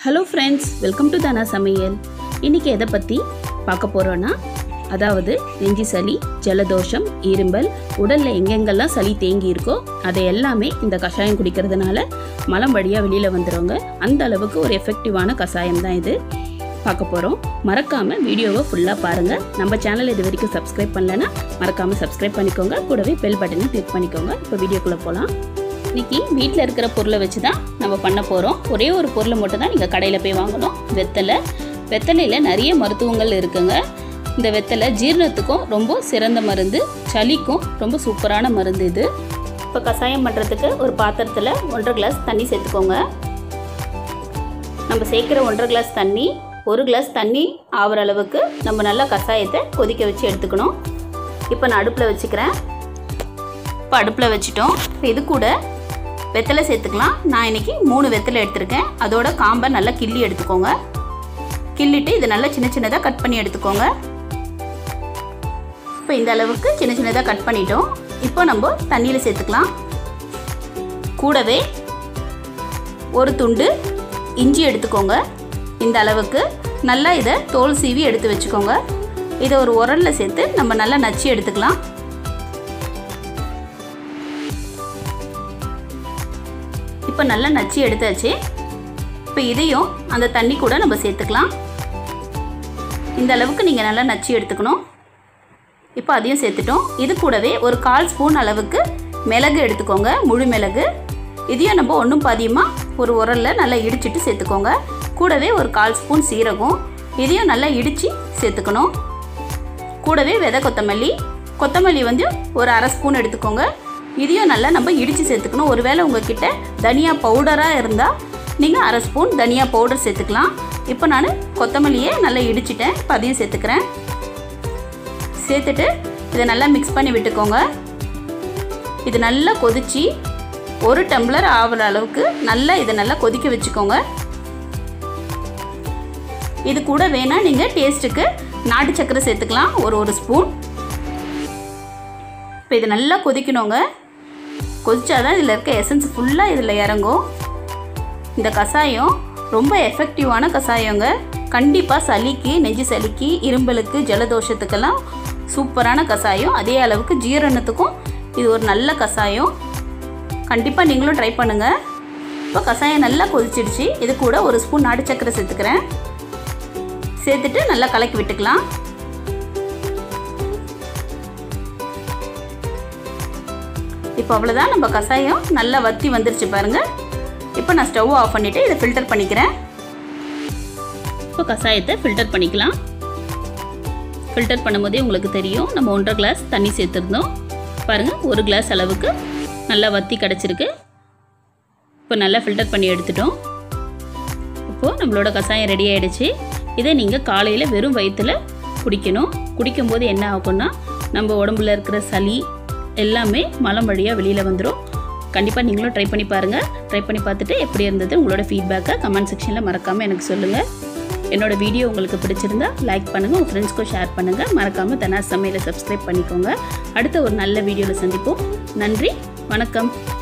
hello friends welcome to தானா சமையல் இன்றைக்கி எதை பற்றி பார்க்க போகிறோன்னா அதாவது நெஞ்சு சளி ஜலதோஷம் இரும்பல் உடலில் எங்கெங்கெல்லாம் சளி தேங்கி இருக்கோ அதை எல்லாமே இந்த கஷாயம் குடிக்கிறதுனால மலம் வழியாக வெளியில் வந்துடுவாங்க அந்த அளவுக்கு ஒரு எஃபெக்டிவான கஷாயம் தான் இது பார்க்க போகிறோம் மறக்காமல் வீடியோவை ஃபுல்லாக பாருங்கள் நம்ம சேனல் இது வரைக்கும் சப்ஸ்கிரைப் பண்ணலைன்னா மறக்காமல் சப்ஸ்கிரைப் பண்ணிக்கோங்க கூடவே பெல் பட்டனை கிளிக் பண்ணிக்கோங்க இப்போ வீடியோக்குள்ளே போகலாம் இன்னைக்கு வீட்டில் இருக்கிற பொருளை வச்சு தான் நம்ம பண்ண போகிறோம் ஒரே ஒரு பொருளை மட்டும் தான் நீங்கள் கடையில் போய் வாங்கணும் வெத்தலை வெத்தலையில் நிறைய மருத்துவங்கள் இருக்குங்க இந்த வெத்தலை ஜீரணத்துக்கும் ரொம்ப சிறந்த மருந்து சளிக்கும் ரொம்ப சூப்பரான மருந்து இது இப்போ கஷாயம் பண்ணுறதுக்கு ஒரு பாத்திரத்தில் ஒன்றரை கிளாஸ் தண்ணி சேர்த்துக்கோங்க நம்ம சேர்க்குற ஒன்றரை கிளாஸ் தண்ணி ஒரு கிளாஸ் தண்ணி ஆகிற அளவுக்கு நம்ம நல்லா கஷாயத்தை கொதிக்க வச்சு எடுத்துக்கணும் இப்போ நான் அடுப்பில் வச்சுக்கிறேன் இப்போ அடுப்பில் வச்சுட்டோம் இப்போ இது கூட வெத்தலை சேர்த்துக்கலாம் நான் இன்றைக்கி மூணு வெத்தலை எடுத்திருக்கேன் அதோட காம்பை நல்லா கிள்ளி எடுத்துக்கோங்க கிள்ளிட்டு இது நல்லா சின்ன சின்னதாக கட் பண்ணி எடுத்துக்கோங்க இப்போ இந்த அளவுக்கு சின்ன சின்னதாக கட் பண்ணிட்டோம் இப்போ நம்ம தண்ணியில் சேர்த்துக்கலாம் கூடவே ஒரு துண்டு இஞ்சி எடுத்துக்கோங்க இந்த அளவுக்கு நல்லா இதை தோல் சீவி எடுத்து வச்சுக்கோங்க இதை ஒரு உரலில் சேர்த்து நம்ம நல்லா நச்சு எடுத்துக்கலாம் இப்போ நல்லா நச்சு எடுத்தாச்சு இப்போ இதையும் அந்த தண்ணி கூட நம்ம சேர்த்துக்கலாம் இந்த அளவுக்கு நீங்கள் நல்லா நச்சு எடுத்துக்கணும் இப்போ அதையும் சேர்த்துட்டோம் இது கூடவே ஒரு கால் ஸ்பூன் அளவுக்கு மிளகு எடுத்துக்கோங்க முழு மிளகு இதையும் நம்ம ஒன்றும் பாதியமாக ஒரு உரலில் நல்லா இடிச்சிட்டு சேர்த்துக்கோங்க கூடவே ஒரு கால் ஸ்பூன் சீரகம் இதையும் நல்லா இடித்து சேர்த்துக்கணும் கூடவே விதை கொத்தமல்லி கொத்தமல்லி வந்து ஒரு அரை ஸ்பூன் எடுத்துக்கோங்க இதையும் நல்லா நம்ம இடித்து சேர்த்துக்கணும் ஒருவேளை உங்ககிட்ட தனியா பவுடராக இருந்தால் நீங்கள் அரை ஸ்பூன் தனியா பவுடர் சேர்த்துக்கலாம் இப்போ நான் கொத்தமல்லியை நல்லா இடிச்சிட்டேன் இப்போ அதையும் சேர்த்துக்கிறேன் சேர்த்துட்டு இதை நல்லா மிக்ஸ் பண்ணி விட்டுக்கோங்க இது நல்லா கொதித்து ஒரு டம்ளர் ஆகிற அளவுக்கு நல்லா இதை நல்லா கொதிக்க வச்சுக்கோங்க இது கூட வேணால் நீங்கள் டேஸ்ட்டுக்கு நாட்டு சக்கரை சேர்த்துக்கலாம் ஒரு ஒரு ஸ்பூன் இப்போ இது நல்லா கொதிக்கணுங்க கொதிச்சா தான் இதில் இருக்க எசன்ஸ் ஃபுல்லாக இதில் இறங்கும் இந்த கஷாயம் ரொம்ப எஃபெக்டிவான கஷாயங்க கண்டிப்பாக சளிக்கு நெஞ்சு சளிக்கு இரும்பலுக்கு ஜலதோஷத்துக்கெல்லாம் சூப்பரான கஷாயம் அதே அளவுக்கு ஜீரணத்துக்கும் இது ஒரு நல்ல கஷாயம் கண்டிப்பாக நீங்களும் ட்ரை பண்ணுங்கள் இப்போ கஷாயம் நல்லா கொதிச்சிடுச்சு இது கூட ஒரு ஸ்பூன் நாட்டு சக்கரை சேர்த்துக்கிறேன் சேர்த்துட்டு நல்லா கலக்கி விட்டுக்கலாம் இப்போ அவ்வளோதான் நம்ம கஷாயம் நல்லா வத்தி வந்துருச்சு பாருங்கள் இப்போ நான் ஸ்டவ் ஆஃப் பண்ணிவிட்டு இதை ஃபில்டர் பண்ணிக்கிறேன் இப்போ கஷாயத்தை ஃபில்டர் பண்ணிக்கலாம் ஃபில்டர் பண்ணும்போதே உங்களுக்கு தெரியும் நம்ம ஒன்றரை கிளாஸ் தண்ணி சேர்த்துருந்தோம் பாருங்கள் ஒரு கிளாஸ் அளவுக்கு நல்லா வத்தி கிடச்சிருக்கு இப்போ நல்லா ஃபில்டர் பண்ணி எடுத்துட்டோம் இப்போது நம்மளோட கஷாயம் ரெடி ஆகிடுச்சு இதை நீங்கள் காலையில் வெறும் வயிற்றில் குடிக்கணும் குடிக்கும்போது என்ன ஆகும்னா நம்ம உடம்புல இருக்கிற சளி எல்லாமே மலம் வழியாக வெளியில் வந்துடும் கண்டிப்பாக நீங்களும் ட்ரை பண்ணி பாருங்கள் ட்ரை பண்ணி பார்த்துட்டு எப்படி இருந்தது உங்களோட ஃபீட்பேக்கை கமெண்ட் செக்ஷனில் மறக்காமல் எனக்கு சொல்லுங்கள் என்னோடய வீடியோ உங்களுக்கு பிடிச்சிருந்தா லைக் பண்ணுங்கள் உங்கள் ஃப்ரெண்ட்ஸ்க்கும் ஷேர் பண்ணுங்கள் மறக்காமல் தனா சமையலை சப்ஸ்கிரைப் பண்ணிக்கோங்க அடுத்த ஒரு நல்ல வீடியோவில் சந்திப்போம் நன்றி வணக்கம்